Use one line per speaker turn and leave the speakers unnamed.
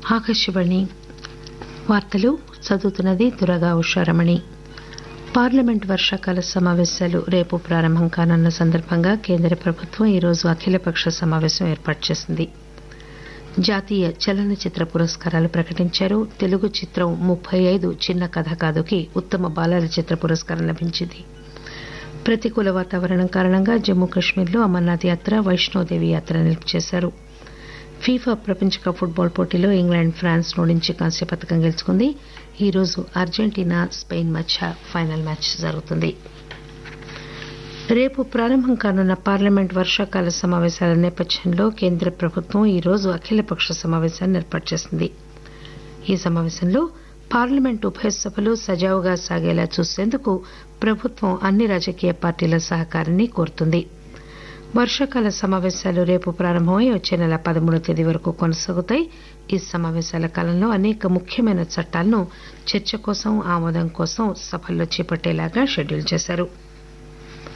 ఆకాశవాణి వార్తలు చదువుతున్నది దురగా ఉషారమణి పార్లమెంట్ వర్షాకాల సమావేశాలు రేపు ప్రారంభం కానున్న సందర్భంగా కేంద్ర ప్రభుత్వం ఈరోజు అఖిలపక్ష సమావేశం ఏర్పాటు చేసింది జాతీయ చలనచిత్ర పురస్కారాలు ప్రకటించారు తెలుగు చిత్రం ముప్పై ఐదు చిన్న కథ కాదుకి ఉత్తమ బాలల చిత్ర పురస్కారం లభించింది ప్రతికూల వాతావరణం కారణంగా జమ్మూ కశ్మీర్లో అమర్నాథ్ యాత్ర వైష్ణోదేవి యాత్ర నిలుపు చేశారు ఫీఫా ప్రపంచ కప్ ఫుట్బాల్ పోటీలో ఇంగ్లాండ్ ఫ్రాన్స్ ఓడించి కాంస్య పథకం గెలుచుకుంది ఈరోజు అర్జెంటీనా స్పెయిన్ మధ్య ఫైనల్ మ్యాచ్ జరుగుతుంది రేపు ప్రారంభం కానున్న పార్లమెంట్ వర్షాకాల సమావేశాల నేపథ్యంలో కేంద్ర ప్రభుత్వం ఈరోజు అఖిలపక్ష సమావేశాన్ని ఏర్పాటు చేసింది ఈ సమావేశంలో పార్లమెంట్ ఉభయ సభలు సజావుగా సాగేలా చూసేందుకు ప్రభుత్వం అన్ని రాజకీయ పార్టీల సహకారాన్ని కోరుతుంది వర్షాకాల సమావేశాలు రేపు ప్రారంభమై వచ్చే నెల పదమూడవ తేదీ వరకు కొనసాగుతాయి ఈ సమావేశాల కాలంలో అనేక ముఖ్యమైన చట్టాలను చర్చ కోసం ఆమోదం కోసం సభల్లో చేపట్టేలాగా షెడ్యూల్ చేశారు